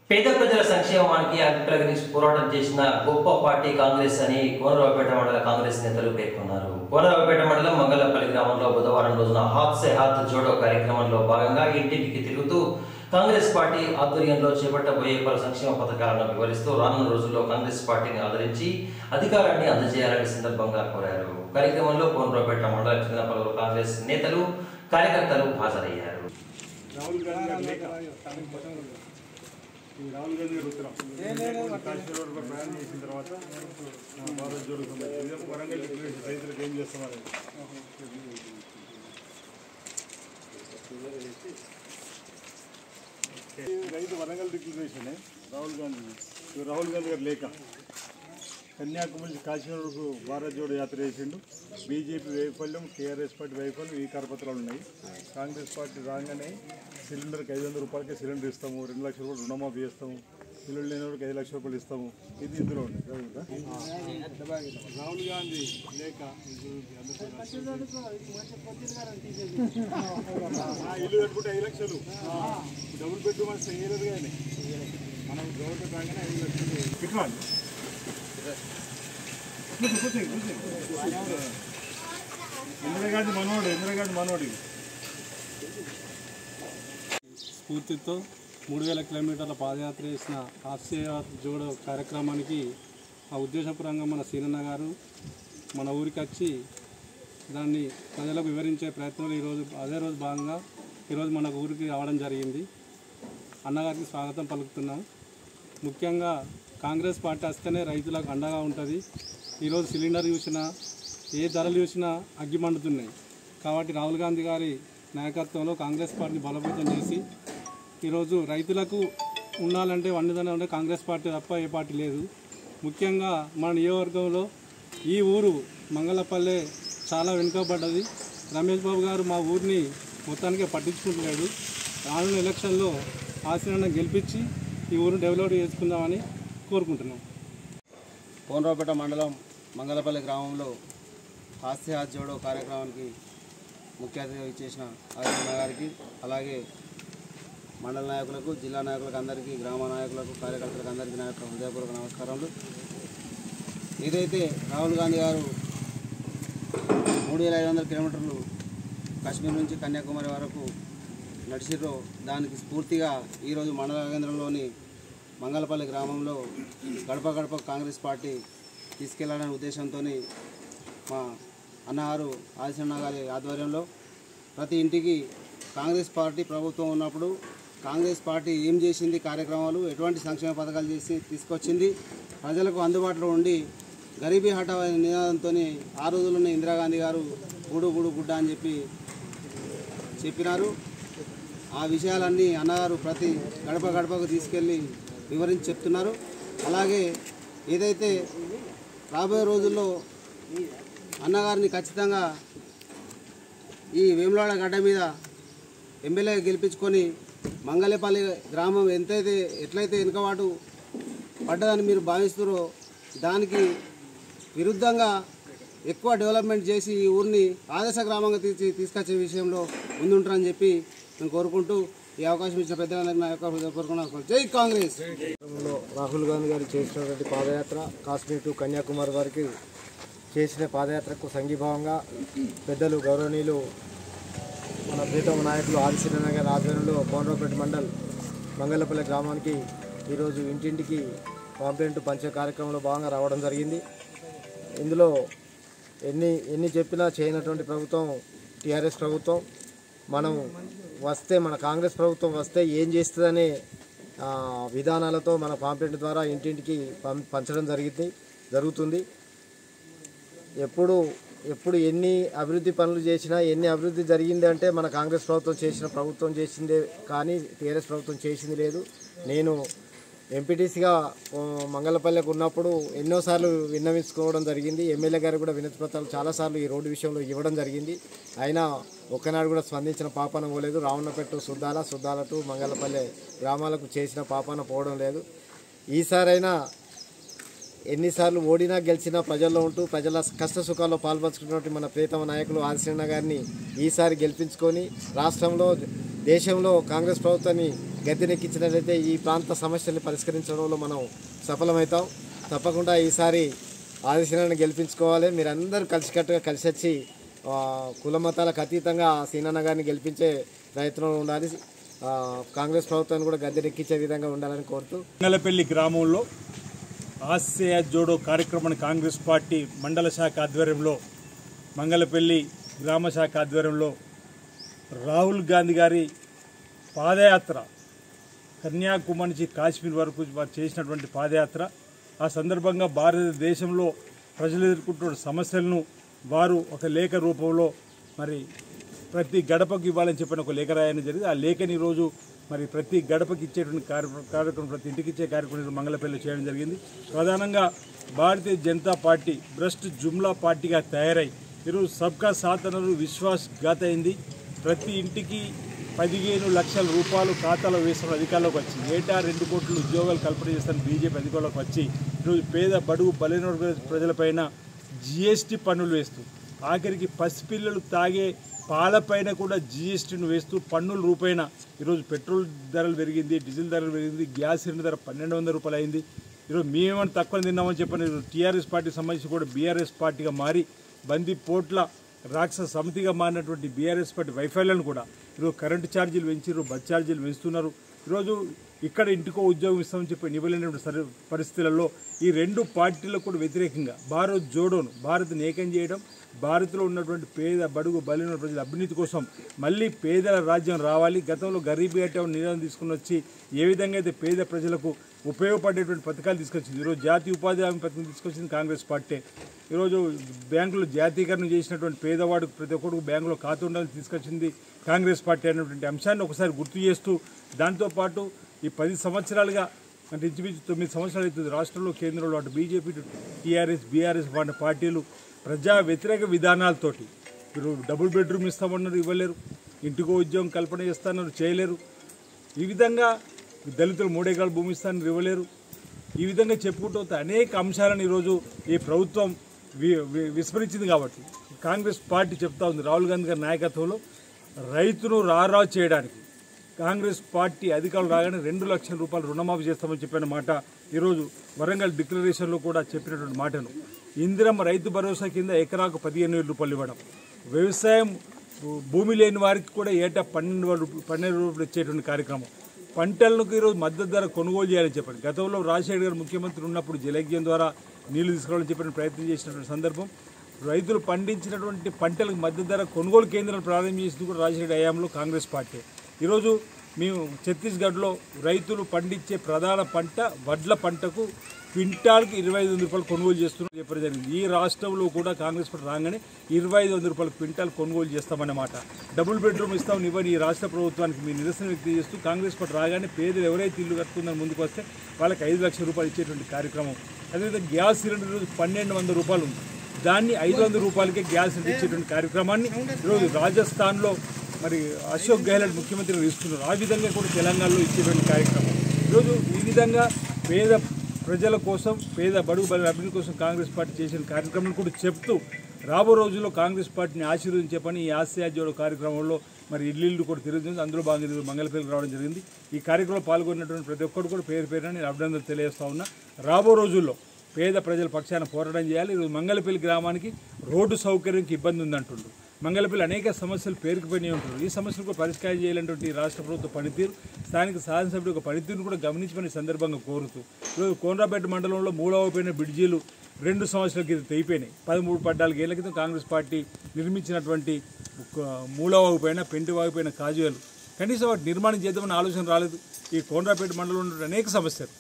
పేద ప్రజల సంక్షేమానికి అభిప్రాయాన్ని పోరాటం చేసిన గొప్ప పార్టీ కాంగ్రెస్ అని కోనరావుపేట మండల కాంగ్రెస్ నేతలు పేర్కొన్నారు కోనరావుపేట మండలం మంగళపల్లి గ్రామంలో బుధవారం రోజున హాత్ సే హాత్ జోడో కార్యక్రమంలో భాగంగా ఇంటింటికి తిరుగుతూ కాంగ్రెస్ పార్టీ ఆధ్వర్యంలో చేపట్టబోయే పలు సంక్షేమ పథకాలను వివరిస్తూ రానున్న రోజుల్లో కాంగ్రెస్ పార్టీని ఆదరించి అధికారాన్ని అందజేయాలని సందర్భంగా కోరారు కార్యక్రమంలో కోనరావుపేట మండలం చెందిన పలువురు కాంగ్రెస్ నేతలు కార్యకర్తలు హాజరయ్యారు రాహుల్ గాంధీ గారి లేఖ ఈ రాహుల్ గాంధీ గారి ఉత్తరం కాశ్మీర్ వరకు ప్రయాణం చేసిన తర్వాత ఆ, భారత్ జోడో సమాజ్ ఇదే వరంగల్ డిక్లరేషన్ రైతులకు ఏం చేస్తామని ఈ రైతు వరంగల్ డిక్లరేషన్ రాహుల్ గాంధీ ఇది రాహుల్ గాంధీ గారి లేఖ కన్యాకుమారి నుంచి కాశ్మీర్ వరకు భారత్ జోడో యాత్ర చేసిండు బీజేపీ వైఫల్యం టీఆర్ఎస్ పార్టీ వైఫల్యం ఈ కరపత్రాలు ఉన్నాయి కాంగ్రెస్ పార్టీ రాగానే సిలిండర్కి ఐదు వందల రూపాయలకి సిలిండర్ ఇస్తాము రెండు లక్షల రూపాయలు రుణమాఫీ చేస్తాము పిల్లలు లేని వాళ్ళకి ఐదు లక్షల రూపాయలు ఇస్తాము ఇది ఇందులో ఉంది చదువుతా? రాహుల్ గాంధీ లేఖ ఇది అందరికీ ఆ, ఇల్లు కట్టుకుంటే ఐదు లక్షలు డబుల్ బెడ్రూమ్ వస్తే వేయలేదు కానీ మనం గవర్నమెంట్ రాగానే ఐదు లక్షలు పెట్టుకోవాలి ఇందిరాగాంధీ మనోడు ఇందిరాగాంధీ మనోడు ఇది. స్ఫూర్తితో మూడు వేల కిలోమీటర్ల పాదయాత్ర చేసిన ఆసియా జోడో కార్యక్రమానికి ఆ ఉద్దేశపూర్వంగా మన సీనన్న గారు మన ఊరికి వచ్చి దాన్ని ప్రజలకు వివరించే ప్రయత్నంలో ఈరోజు అదే రోజు భాగంగా ఈరోజు మన ఊరికి రావడం జరిగింది అన్నగారికి స్వాగతం పలుకుతున్నాం ముఖ్యంగా కాంగ్రెస్ పార్టీ వస్తేనే రైతులకు అండగా ఉంటుంది ఈరోజు సిలిండర్ చూసినా ఏ ధరలు చూసినా అగ్గి మండుతున్నాయి కాబట్టి రాహుల్ గాంధీ గారి నాయకత్వంలో కాంగ్రెస్ పార్టీని బలోపేతం చేసి ఈరోజు రైతులకు ఉండాలంటే వండుదనే ఉండే కాంగ్రెస్ పార్టీ తప్ప ఏ పార్టీ లేదు ముఖ్యంగా మన నియోజకవర్గంలో ఈ ఊరు మంగళపల్లె చాలా వెనుకబడ్డది రమేష్ బాబు గారు మా ఊరిని మొత్తానికి పట్టించుకుంటలేడు రానున్న ఎలక్షన్లో ఆశీర్వాదం గెలిపించి ఈ ఊరిని డెవలప్ చేసుకుందామని కోరుకుంటున్నాం కోనరావుపేట మండలం మంగళపల్లి గ్రామంలో హాస్య హాత్ జోడో కార్యక్రమానికి ముఖ్య అతిథిగా ఇచ్చేసిన అరవింద గారికి అలాగే మండల నాయకులకు జిల్లా నాయకులకు అందరికీ గ్రామ నాయకులకు కార్యకర్తలకు అందరికీ నా యొక్క హృదయపూర్వక నమస్కారములు ఏదైతే రాహుల్ గాంధీ గారు మూడు వేల ఐదు వందల కిలోమీటర్లు కాశ్మీర్ నుంచి కన్యాకుమారి వరకు నడిచిర్రో దానికి స్ఫూర్తిగా ఈరోజు మండల కేంద్రంలోని మంగళపల్లి గ్రామంలో గడప గడప కాంగ్రెస్ పార్టీ తీసుకెళ్లాలనే ఉద్దేశంతో మా అన్నగారు ఆదిశన్న గారి ఆధ్వర్యంలో ప్రతి ఇంటికి కాంగ్రెస్ పార్టీ ప్రభుత్వం ఉన్నప్పుడు కాంగ్రెస్ పార్టీ ఏం చేసింది కార్యక్రమాలు ఎటువంటి సంక్షేమ పథకాలు చేసి తీసుకొచ్చింది ప్రజలకు అందుబాటులో ఉండి గరీబీ హఠావ్ అనే నినాదంతో ఆ రోజుల్లోనే ఇందిరాగాంధీ గారు గూడు గూడు గుడ్డ అని చెప్పి చెప్పినారు ఆ విషయాలన్నీ అన్నగారు ప్రతి గడప గడపకు తీసుకెళ్ళి వివరించి చెప్తున్నారు అలాగే ఏదైతే రాబోయే రోజుల్లో అన్నగారిని ఖచ్చితంగా ఈ వేములవాడ గడ్డ మీద ఎమ్మెల్యే గెలిపించుకొని మంగళపల్లి గ్రామం ఎంతైతే ఎట్లయితే వెనుకబాటు పడ్డదని మీరు భావిస్తున్నారో దానికి విరుద్ధంగా ఎక్కువ డెవలప్మెంట్ చేసి ఈ ఊరిని ఆదర్శ గ్రామంగా తీసి తీసుకొచ్చే విషయంలో ముందుంటారని చెప్పి నేను కోరుకుంటూ ఈ అవకాశం ఇచ్చిన పెద్దలందరికీ నా యొక్క హృదయపూర్వక నమస్కారం. జై కాంగ్రెస్ లో రాహుల్ గాంధీ గారు చేసినటువంటి పాదయాత్ర కాశ్మీర్ టు కన్యాకుమారి వరకు చేసిన పాదయాత్రకు సంఘీభావంగా పెద్దలు గౌరవనీయులు మన ప్రీతమ నాయకులు ఆదిశీలన గారి ఆధ్వర్యంలో కోనరావుపేట మండల్ మంగళపల్లి గ్రామానికి ఈరోజు ఇంటింటికి పాంప్లెంట్ పంచే కార్యక్రమంలో భాగంగా రావడం జరిగింది ఇందులో ఎన్ని ఎన్ని చెప్పినా చేయనటువంటి ప్రభుత్వం టీఆర్ఎస్ ప్రభుత్వం మనం వస్తే మన కాంగ్రెస్ ప్రభుత్వం వస్తే ఏం చేస్తుందనే ఆ, విధానాలతో మన పాంప్లెంట్ ద్వారా ఇంటింటికి పం- పంచడం జరిగింది జరుగుతుంది ఎప్పుడు ఎప్పుడు ఎన్ని అభివృద్ధి పనులు చేసినా ఎన్ని అభివృద్ధి జరిగింది అంటే మన కాంగ్రెస్ ప్రభుత్వం చేసిన ప్రభుత్వం చేసిందే కానీ టీఆర్ఎస్ ప్రభుత్వం చేసింది లేదు నేను ఎంపీటీసీగా మంగళపల్లెకు ఉన్నప్పుడు ఎన్నోసార్లు విన్నవించుకోవడం జరిగింది ఎమ్మెల్యే గారు కూడా వినతి పత్రాలు చాలాసార్లు ఈ రోడ్డు విషయంలో ఇవ్వడం జరిగింది అయినా ఒక్కనాడు కూడా స్పందించిన పాపాన పోలేదు రావణపెట్టు సుద్దాల సుద్దాల టు మంగళపల్లె గ్రామాలకు చేసిన పాపాన పోవడం లేదు ఈసారైనా ఎన్నిసార్లు ఓడినా గెలిచినా ప్రజల్లో ఉంటూ ప్రజల కష్ట సుఖాల్లో పాల్పంచుకున్నటువంటి మన ప్రియతమ నాయకులు ఆదిశరణ గారిని ఈసారి గెలిపించుకొని రాష్ట్రంలో దేశంలో కాంగ్రెస్ ప్రభుత్వాన్ని గద్దెనెక్కించినట్లయితే ఈ ప్రాంత సమస్యల్ని పరిష్కరించడంలో మనం సఫలమవుతాం తప్పకుండా ఈసారి ఆదిశీలను గెలిపించుకోవాలి మీరందరూ కలిసికట్టుగా కలిసి వచ్చి ఆ, కుల మతాలకు అతీతంగా సీనన్న గారిని గెలిపించే ప్రయత్నంలో ఉండాలి ఆ, కాంగ్రెస్ ప్రభుత్వాన్ని కూడా గద్దెనెక్కించే విధంగా ఉండాలని కోరుతూ మంగళపల్లి గ్రామంలో ఆశయ జోడో కార్యక్రమాన్ని కాంగ్రెస్ పార్టీ మండల శాఖ ఆధ్వర్యంలో మంగళపల్లి గ్రామ శాఖ ఆధ్వర్యంలో రాహుల్ గాంధీ గారి పాదయాత్ర కన్యాకుమారి నుంచి కాశ్మీర్ వరకు వారు చేసినటువంటి పాదయాత్ర ఆ సందర్భంగా భారతదేశంలో ప్రజలు ఎదుర్కొంటున్న సమస్యలను వారు ఒక లేఖ రూపంలో మరి ప్రతి గడపకి ఇవ్వాలని చెప్పిన ఒక లేఖ రాయడం జరిగింది ఆ లేఖని ఈరోజు మరి ప్రతి గడపకి ఇచ్చేటువంటి కార్య- కార్యక్రమం ప్రతి ఇంటికి ఇచ్చే కార్యక్రమం ఈరోజు మంగళపల్లి చేయడం జరిగింది ప్రధానంగా భారతీయ జనతా పార్టీ భ్రష్ట్ జుమ్లా పార్టీగా తయారై ఈరోజు సబ్కా సాత్ అన్నారు విశ్వాస్ ఘాత అయింది ప్రతి ఇంటికి పదిహేను లక్షల రూపాయలు ఖాతాలో వేస్తున్న అధికారంలోకి వచ్చి ఏటా రెండు కోట్ల ఉద్యోగాలు కల్పన చేస్తున్న బీజేపీ అధికారంలోకి వచ్చి ఈరోజు పేద బడుగు బలైన వర్గాల ప్రజలపైన జిఎస్టీ పన్నులు వేస్తూ ఆఖరికి పసిపిల్లలు తాగే పాలపైన కూడా జిఎస్టీని వేస్తూ పన్నుల రూపైన ఈరోజు పెట్రోల్ ధరలు పెరిగింది డీజిల్ ధరలు పెరిగింది గ్యాస్ సిలిండర్ ధర పన్నెండు వందల రూపాయలు అయింది ఈరోజు మేమేమైనా తక్కువ తిన్నామని చెప్పని టీఆర్ఎస్ పార్టీకి సంబంధించి కూడా బీఆర్ఎస్ పార్టీగా మారి బంది పోట్ల రాక్షస సమితిగా మారినటువంటి బీఆర్ఎస్ పార్టీ వైఫల్యాలను కూడా ఈరోజు కరెంటు ఛార్జీలు పెంచారు బస్ ఛార్జీలు పెంచుతున్నారు ఈరోజు ఇక్కడ ఇంటికో ఉద్యోగం ఇస్తామని చెప్పి ఇవ్వలేనటువంటి సరి పరిస్థితులలో ఈ రెండు పార్టీలకు కూడా వ్యతిరేకంగా భారత్ జోడోను భారత్ని ఏకం చేయడం భారత్లో ఉన్నటువంటి పేద బడుగు బలిన ప్రజల అభివృద్ధి కోసం మళ్ళీ పేదల రాజ్యం రావాలి గతంలో గరీబీ అట్ట నినాదం తీసుకుని వచ్చి ఏ విధంగా అయితే పేద ప్రజలకు ఉపయోగపడేటువంటి పథకాలు తీసుకొచ్చింది ఈరోజు జాతీయ ఉపాధి హామీ పథకం తీసుకొచ్చింది కాంగ్రెస్ పార్టీ ఈరోజు బ్యాంకులు జాతీకరణ చేసినటువంటి పేదవాడికి ప్రతి ఒక్కరికి బ్యాంకులో ఖాతా ఉండాలని తీసుకొచ్చింది కాంగ్రెస్ పార్టీ అనేటువంటి అంశాన్ని ఒకసారి గుర్తు చేస్తూ దాంతోపాటు ఈ పది సంవత్సరాలుగా అంటే ఇంచుమించు తొమ్మిది సంవత్సరాలు అవుతుంది రాష్ట్రంలో కేంద్రంలో అటు బీజేపీ టీఆర్ఎస్ బీఆర్ఎస్ వంటి పార్టీలు ప్రజా వ్యతిరేక విధానాలతోటి మీరు డబుల్ బెడ్రూమ్ ఇస్తామన్నారు ఇవ్వలేరు ఇంటికో ఉద్యోగం కల్పన చేస్తానన్నారు చేయలేరు ఈ విధంగా దళితులు మూడు ఎకరాల భూమి ఇస్తానని ఇవ్వలేరు ఈ విధంగా చెప్పుకుంటూ వస్తే అనేక అంశాలను ఈరోజు ఈ ప్రభుత్వం వి- వి- విస్మరించింది కాబట్టి కాంగ్రెస్ పార్టీ చెప్తా ఉంది రాహుల్ గాంధీ గారి నాయకత్వంలో రైతును రారా చేయడానికి కాంగ్రెస్ పార్టీ అధికారులు రాగానే రెండు లక్షల రూపాయలు రుణమాఫీ చేస్తామని చెప్పిన మాట ఈరోజు వరంగల్ డిక్లరేషన్లో కూడా చెప్పినటువంటి మాటను ఇందిరమ్మ రైతు భరోసా కింద ఎకరాకు పదిహేను వేల రూపాయలు ఇవ్వడం వ్యవసాయం భూ- భూమి లేని వారికి కూడా ఏటా పన్నెండు వేల రూపాయలు పన్నెండు రూపాయలు ఇచ్చేటువంటి కార్యక్రమం పంటలకు ఈరోజు మద్దతు ధర కొనుగోలు చేయాలని చెప్పండి గతంలో రాజశేఖర్ గారు ముఖ్యమంత్రి ఉన్నప్పుడు జలయజ్ఞం ద్వారా నీళ్లు తీసుకురావాలని చెప్పిన ప్రయత్నం చేసినటువంటి సందర్భం రైతులు పండించినటువంటి పంటలకు మద్దతు ధర కొనుగోలు కేంద్రాలు ప్రారంభించింది కూడా రాజశేఖర్ హయాంలో కాంగ్రెస్ పార్టీ ఈరోజు మేము ఛత్తీస్గఢ్లో రైతులు పండించే ప్రధాన పంట వడ్ల పంటకు క్వింటాల్కి ఇరవై ఐదు వందల రూపాయలు కొనుగోలు చేస్తున్నాం చెప్పడం జరిగింది ఈ రాష్ట్రంలో కూడా కాంగ్రెస్ పార్టీ రాగానే ఇరవై ఐదు వందల రూపాయలు క్వింటాల్ కొనుగోలు చేస్తామన్నమాట డబుల్ బెడ్రూమ్ ఇస్తామని ఇవ్వని ఈ రాష్ట్ర ప్రభుత్వానికి మీ నిరసన వ్యక్తం చేస్తూ కాంగ్రెస్ పార్టీ రాగానే పేదలు ఎవరైతే ఇల్లు కట్టుకుందని ముందుకు వస్తే వాళ్ళకి ఐదు లక్షల రూపాయలు ఇచ్చేటువంటి కార్యక్రమం అదేవిధంగా గ్యాస్ సిలిండర్ ఈరోజు పన్నెండు వందల రూపాయలు ఉంది దాన్ని ఐదు వందల రూపాయలకే గ్యాస్ సిలిండర్ ఇచ్చేటువంటి కార్యక్రమాన్ని ఈరోజు రాజస్థాన్లో మరి అశోక్ గెహ్లోట్ ముఖ్యమంత్రి ఇస్తున్నారు ఆ విధంగా కూడా తెలంగాణలో ఇచ్చేటువంటి కార్యక్రమం ఈరోజు ఈ విధంగా పేద ప్రజల కోసం పేద బడుగు బల అభివృద్ధి కోసం కాంగ్రెస్ పార్టీ చేసిన కార్యక్రమం కూడా చెప్తూ రాబో రోజుల్లో కాంగ్రెస్ పార్టీని ఆశీర్వదించే పని ఈ ఆశయ జోడో కార్యక్రమంలో మరి ఇల్లు కూడా తిరుగుతుంది అందులో భాగంగా ఈరోజు మంగళపల్లికి రావడం జరిగింది ఈ కార్యక్రమంలో పాల్గొన్నటువంటి ప్రతి ఒక్కరు కూడా పేరు పేరున నేను అభినందనలు తెలియజేస్తా ఉన్నా రాబో రోజుల్లో పేద ప్రజల పక్షాన పోరాటం చేయాలి ఈరోజు మంగళపల్లి గ్రామానికి రోడ్డు సౌకర్యంకి ఇబ్బంది ఉందంటుండ్రు మంగళపల్లి అనేక సమస్యలు పేరుకుపోయినాయి ఉంటున్నారు ఈ సమస్యలు కూడా పరిష్కారం చేయాలంటే ఈ రాష్ట్ర ప్రభుత్వ పనితీరు స్థానిక శాసనసభ్యుల యొక్క పనితీరును కూడా గమనించమని సందర్భంగా కోరుతూ ఈరోజు కోనరాపేట మండలంలో మూడవ పోయిన బ్రిడ్జీలు రెండు సంవత్సరాల క్రితం తెగిపోయినాయి పదమూడు పద్నాలుగు ఏళ్ల క్రితం కాంగ్రెస్ పార్టీ నిర్మించినటువంటి ఒక మూడవ వాగిపోయిన పెంటి వాగిపోయిన కాజువేలు కనీసం వాటి నిర్మాణం చేద్దామని ఆలోచన రాలేదు ఈ కోనరాపేట మండలంలో ఉన్న అనేక సమస్యలు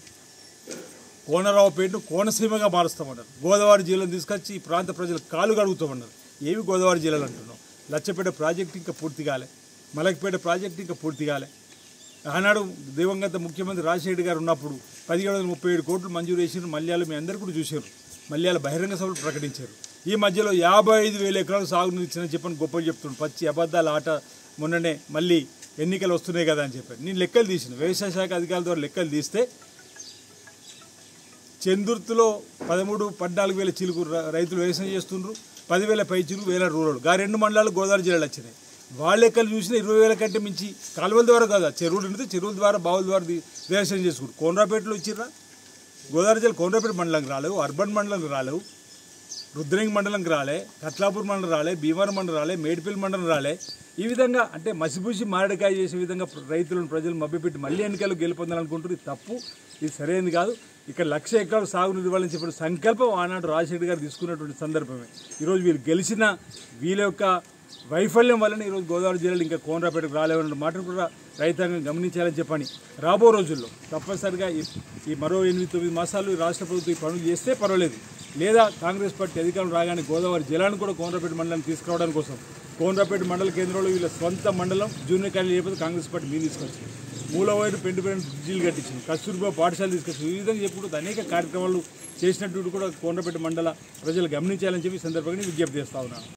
కోనరావుపేటను కోనసీమగా మారుస్తామన్నారు గోదావరి జిల్లాను తీసుకొచ్చి ఈ ప్రాంత ప్రజలకు కాలు కడుగుతామన్నారు ఏవి గోదావరి జిల్లాలు అంటున్నాం లచ్చపేట ప్రాజెక్ట్ ఇంకా పూర్తి కాలే మలక్పేట ప్రాజెక్ట్ ఇంకా పూర్తి కాలే ఆనాడు దివంగత ముఖ్యమంత్రి రాజశేఖర్ గారు ఉన్నప్పుడు పదిహేడు వందల ముప్పై ఏడు కోట్లు మంజూరు చేసిన మల్యాలు మీ అందరు కూడా చూశారు మల్యాల బహిరంగ సభలు ప్రకటించారు ఈ మధ్యలో యాభై ఐదు వేల ఎకరాలు సాగునీరు ఇచ్చిన చెప్పని గొప్పలు చెప్తున్నాడు పచ్చి అబద్ధాల ఆట మొన్ననే మళ్ళీ ఎన్నికలు వస్తున్నాయి కదా అని చెప్పారు నేను లెక్కలు తీసిన వ్యవసాయ శాఖ అధికారుల ద్వారా లెక్కలు తీస్తే చందుర్తిలో పదమూడు పద్నాలుగు వేల చిలుకు ర- రైతులు వ్యవసాయం చేస్తుండ్రు పదివేల పై చిలుకు వేల రూరల్ గా రెండు మండలాలు గోదావరి జిల్లాలు వచ్చినాయి వాళ్ళ లెక్కలు చూసిన ఇరవై వేల కంటే మించి కాలువల ద్వారా కాదు చెరువులు ఉంటే చెరువుల ద్వారా బావుల ద్వారా ది- రిజిస్ట్రేషన్ చేసుకుంటారు కోనరాపేటలో ఇచ్చిర్రా గోదావరి జిల్లా కోనరాపేట మండలంకి రాలేవు అర్బన్ మండలంకి రాలేవు రుద్రంగి మండలంకి రాలే కట్లాపూర్ మండలం రాలే భీమవరం మండలం రాలే మేడిపల్లి మండలం రాలే ఈ విధంగా అంటే మసిపూసి మారడికాయ చేసే విధంగా ప్ర- రైతులను ప్రజలు మభ్యపెట్టి మళ్ళీ ఎన్నికలు గెలుపొందాలనుకుంటారు ఇది తప్పు ఇది సరైనది కాదు ఇక్కడ లక్ష ఎకరాలు సాగునీరు ఇవ్వాలని చెప్పిన సంకల్పం ఆనాడు రాజశేఖర్ గారు తీసుకున్నటువంటి సందర్భమే ఈరోజు వీళ్ళు గెలిచిన వీళ్ళ యొక్క వైఫల్యం వలన ఈరోజు గోదావరి జిల్లాలో ఇంకా కోనరాపేటకు రాలేవన్న మాటను కూడా రైతాంగం గమనించాలని చెప్పని రాబో రోజుల్లో తప్పనిసరిగా ఈ ఈ మరో ఎనిమిది తొమ్మిది మాసాలు ఈ రాష్ట్ర ప్రభుత్వం ఈ పనులు చేస్తే పర్వాలేదు లేదా కాంగ్రెస్ పార్టీ అధికారం రాగానే గోదావరి జిల్లాను కూడా కోనరాపేట మండలాన్ని తీసుకురావడానికి కోసం కోనరాపేట మండల కేంద్రంలో వీళ్ళ సొంత మండలం జూనియర్ కాలేజ్ లేకపోతే కాంగ్రెస్ పార్టీ మీరు తీసుకొచ్చింది మూలవైపు పెండు పెండు బ్రిడ్జిలు కట్టించింది కస్తూర్బా పాఠశాల తీసుకొచ్చింది ఈ విధంగా చెప్పుడు అనేక కార్యక్రమాలు చేసినట్టు కూడా కోనరాపేట మండల ప్రజలు గమనించాలని చెప్పి ఈ సందర్భంగా నేను విజ్ఞప్తి చేస్తా ఉన్నాను